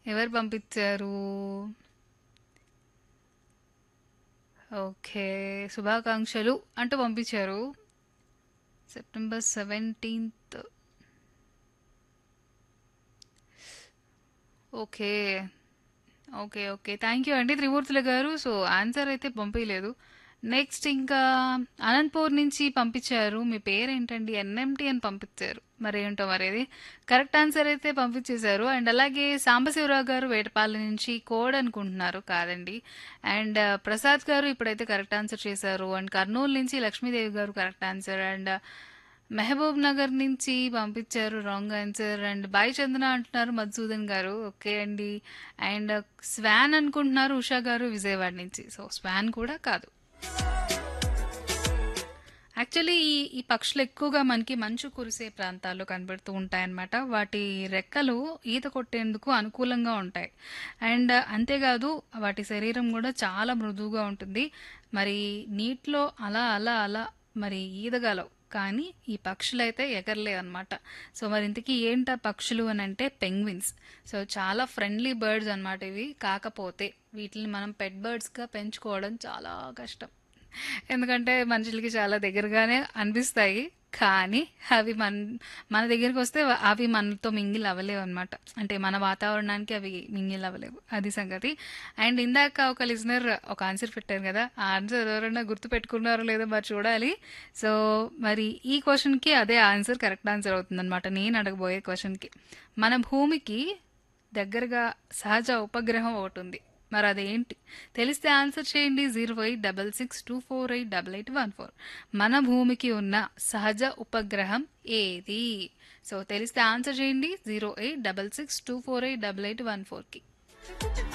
ఎవరు పంపించారు? ఓకే. శుభాకాంక్షలు అంటూ పంపించారు. సెప్టెంబర్ 17థ్. Okay. Okay. Okay. Thank you అండి త్రిమూర్తులు గారు. సో, ఆన్సర్ అయితే పంపియలేదు. నెక్స్ట్ ఇంకా అనంతపూర్ నుంచి పంపించారు. మీ పేరేంటండి? ఎన్ఎంటీ అని పంపించారు. మరేంటో మరిది. కరెక్ట్ ఆన్సర్ అయితే పంపించేశారు. అండ్ అలాగే సాంబశివరావు గారు వేటపాలెం నుంచి కోడ్ అనుకుంటున్నారు. కాదండి. అండ్ ప్రసాద్ గారు ఇప్పుడైతే కరెక్ట్ ఆన్సర్ చేశారు. అండ్ కర్నూలు నుంచి లక్ష్మీదేవి గారు correct answer. And Mahbub Nagar నుంచి పంపించారు wrong answer. And bye Chandana అంటున్నారు మధుసూదన్ గారు. ఓకే అండి. అండ్ స్వాన్ అనుకుంటున్నారు ఉషా గారు విజయవాడ నుంచి. సో, స్వాన్ కూడా కాదు. యాక్చువల్లీ ఈ ఈ పక్షులు ఎక్కువగా మనకి మంచు కురిసే ప్రాంతాల్లో కనబడుతూ ఉంటాయన్నమాట. వాటి రెక్కలు ఈత కొట్టేందుకు అనుకూలంగా ఉంటాయి. అండ్ అంతేకాదు వాటి శరీరం కూడా చాలా మృదువుగా ఉంటుంది. మరి నీటిలో అలా అలా అలా మరి ఈదగలవు. కానీ ఈ పక్షులైతే ఎగరలేవన్నమాట. సో, మరి ఇంతకీ ఏంటా పక్షులు అనంటే పెంగ్విన్స్. సో, చాలా ఫ్రెండ్లీ బర్డ్స్ అన్నమాట ఇవి. కాకపోతే వీటిని మనం పెట్ బర్డ్స్‌గా పెంచుకోవడం చాలా కష్టం. ఎందుకంటే మనుషులకి చాలా దగ్గరగానే అనిపిస్తాయి. కానీ అవి మన మన దగ్గరికొస్తే అవి మనతో మింగిల్ అవ్వలేవన్నమాట. అంటే మన వాతావరణానికి అవి మింగిల్ అవ్వలేవు. అది సంగతి. అండ్ ఇందాక ఒక లిజనర్ ఒక ఆన్సర్ పెట్టారు కదా! ఆ ఆన్సర్ ఎవరైనా గుర్తుపెట్టుకున్నారో లేదో మరి చూడాలి. సో, మరి ఈ క్వెషన్‌కి అదే ఆన్సర్ కరెక్ట్ ఆన్సర్ అవుతుందన్నమాట. నేను అడగబోయే క్వెషన్‌కి. మన భూమికి దగ్గరగా సహజ ఉపగ్రహం ఒకటుంది. మరి అదేంటి? తెలిస్తే ఆన్సర్ చేయండి 08662488814. మన భూమికి ఉన్న సహజ ఉపగ్రహం ఏది? సో, తెలిస్తే ఆన్సర్ చేయండి 08662488814కి.